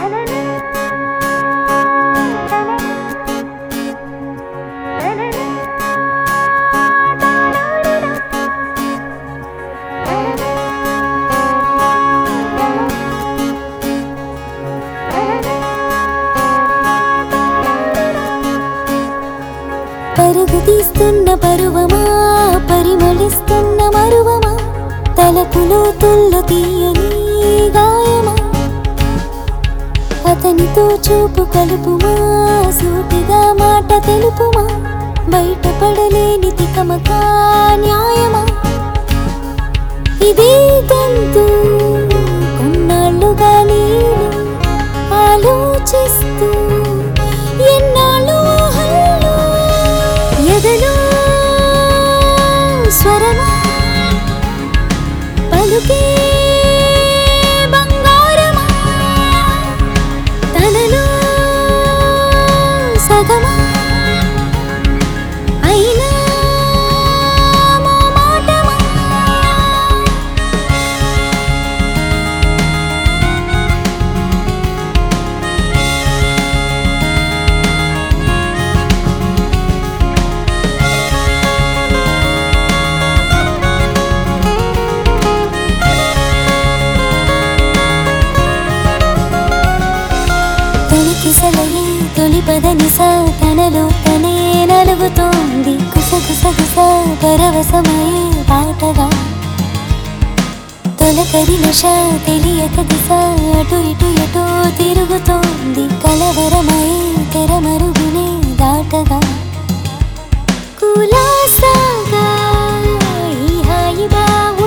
పరుగు తీస్తున్న పరువమా పరిమళిస్తున్న మరువమా తలపులో తుల్లు తీయని గాయమా అతనితో చూపు కలుపుమా సూటిగా మాట తెలుపుమా బయటపడలేని తికమకా న్యాయమా ఇదే గంతు కొన్నాళ్ళుగా నేను ఆలోచిస్తూ ఎన్నాళ్ళు ఊహల్లో ఎదలో స్వరమా పలుకే బంగారమా తనలో సగమా అయినా మోమాటమా తొలికిసలయే తొలి పదనిస తనలో తనే నలుగుతోంది కుసగుసగుస పరవశమయే పాటగా తొలకరి నష తెలియక దిశ అటు ఇటు ఎటో తిరుగుతోంది కలవరమయే తెరమరుగునే దాటగా కులాసాగా ఈ హాయి బావు